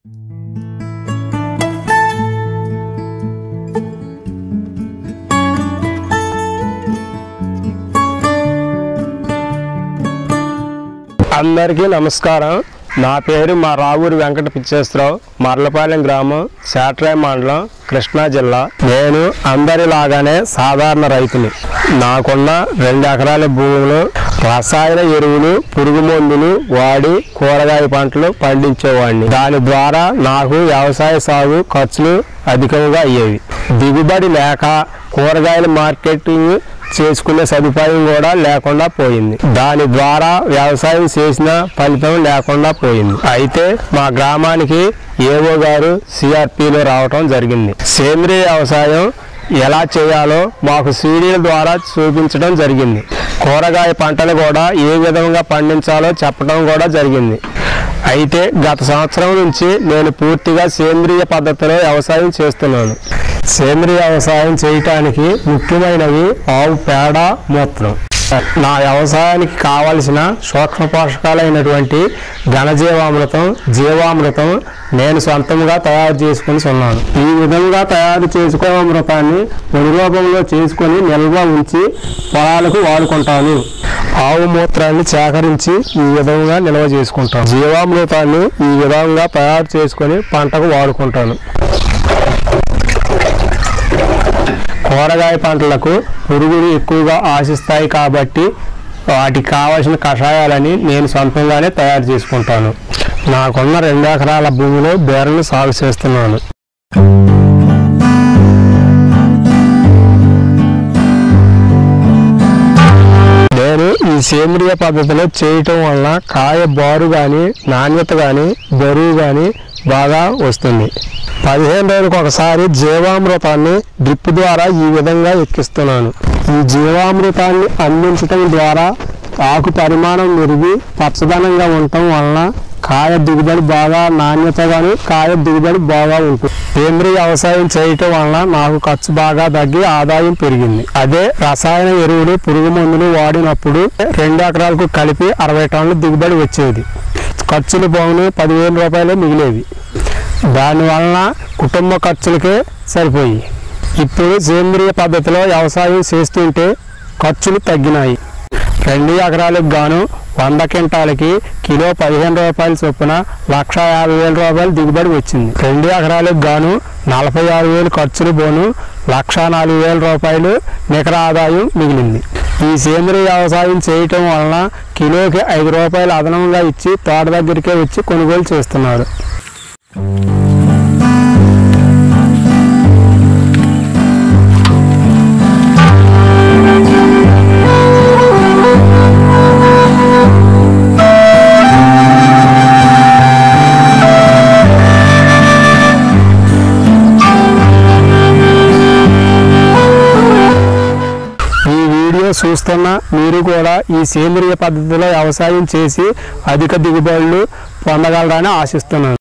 అందరికీ నమస్కారం నా పేరు మా రావూరి వెంకట పిచ్చేశ్వరరావు మర్లపాలెం గ్రామం శాట్రాయ్ మండలం కృష్ణా జిల్లా నేను అందరిలాగానే సాధారణ రైతుని నాకున్న రెండు ఎకరాల భూమిలో రసాయన ఎరువులు పురుగు మందులు వాడి కూరగాయ పంటలు పండించేవాడిని దాని ద్వారా నాకు వ్యవసాయ సాగు ఖర్చులు అధికంగా అయ్యేవి దిగుబడి లేక కూరగాయల మార్కెటింగ్ చేసుకునే సదుపాయం కూడా లేకుండా పోయింది దాని ద్వారా వ్యవసాయం చేసిన ఫలితం లేకుండా పోయింది అయితే మా గ్రామానికి ఏవో గారు సిఆర్పిలో రావటం జరిగింది సేంద్రియ వ్యవసాయం ఎలా చేయాలో మాకు సీడీల ద్వారా చూపించడం జరిగింది కూరగాయ పంటలు కూడా ఏ విధంగా పండించాలో చెప్పడం కూడా జరిగింది అయితే గత సంవత్సరం నుంచి నేను పూర్తిగా సేంద్రియ పద్ధతిలో వ్యవసాయం చేస్తున్నాను సేంద్రియ వ్యవసాయం చేయటానికి ముఖ్యమైనవి ఆవు పేడ మూత్రం నా వ్యవసాయానికి కావలసిన సూక్ష్మ పోషకాలైనటువంటి ఘనజీవామృతం జీవామృతం నేను సొంతంగా తయారు చేసుకుని ఉన్నాను ఈ విధంగా తయారు చేసుకునే అమృతాన్ని పొడి రూపంలో చేసుకొని నిల్వ ఉంచి పొలాలకు వాడుకుంటాను ఆవు మూత్రాన్ని సేకరించి ఈ విధంగా నిల్వ చేసుకుంటాను జీవామృతాన్ని ఈ విధంగా తయారు చేసుకొని పంటకు వాడుకుంటాను కూరగాయ పంటలకు పురుగులు ఎక్కువగా ఆశిస్తాయి కాబట్టి వాటికి కావలసిన కషాయాలని నేను సొంతంగానే తయారు చేసుకుంటాను నాకున్న రెండు ఎకరాల భూమిలో బేరలు సాగు చేస్తున్నాను నేను ఈ సేంద్రియ పద్ధతిలో చేయటం వలన కాయ బారు కానీ నాణ్యత కానీ బరువు కానీ బాగా వస్తుంది పదిహేను రోజులకు ఒకసారి జీవామృతాన్ని డ్రిప్ ద్వారా ఈ విధంగా ఎక్కిస్తున్నాను ఈ జీవామృతాన్ని అందించటం ద్వారా ఆకు పరిమాణం మెరుగి పచ్చదనంగా ఉండటం వలన కాయ దిగుబడి బాగా నాణ్యత కానీ కాయ దిగుబడి బాగా ఉంటుంది సేంద్రియ వ్యవసాయం చేయటం వలన నాకు ఖర్చు బాగా తగ్గి ఆదాయం పెరిగింది అదే రసాయన ఎరువులు పురుగు మందులు వాడినప్పుడు రెండు ఎకరాలకు కలిపి అరవై టన్నుల దిగుబడి వచ్చేది ఖర్చులు పోను పదివేల రూపాయలు మిగిలేవి దానివలన కుటుంబ ఖర్చులకే సరిపోయి ఇప్పుడు సేంద్రియ పద్ధతిలో వ్యవసాయం చేస్తుంటే ఖర్చులు తగ్గినాయి రెండు ఎకరాలకు గాను వంద క్వింటాలకి కిలో పదిహేను రూపాయల చొప్పున లక్ష యాభై వేల రూపాయలు దిగుబడి వచ్చింది రెండు ఎకరాలకు గాను నలభై ఆరు వేలు ఖర్చులు పోను లక్ష నాలుగు వేల రూపాయలు నికర ఆదాయం మిగిలింది ఈ సేంద్రియ వ్యవసాయం చేయటం వలన కిలోకి ఐదు రూపాయలు అదనంగా ఇచ్చి తోట దగ్గరికే వచ్చి కొనుగోలు చేస్తున్నారు ఈ వీడియో చూస్తున్న మీరు కూడా ఈ సేంద్రియ పద్ధతిలో వ్యవసాయం చేసి అధిక దిగుబడులు పొందగలరని ఆశిస్తున్నాను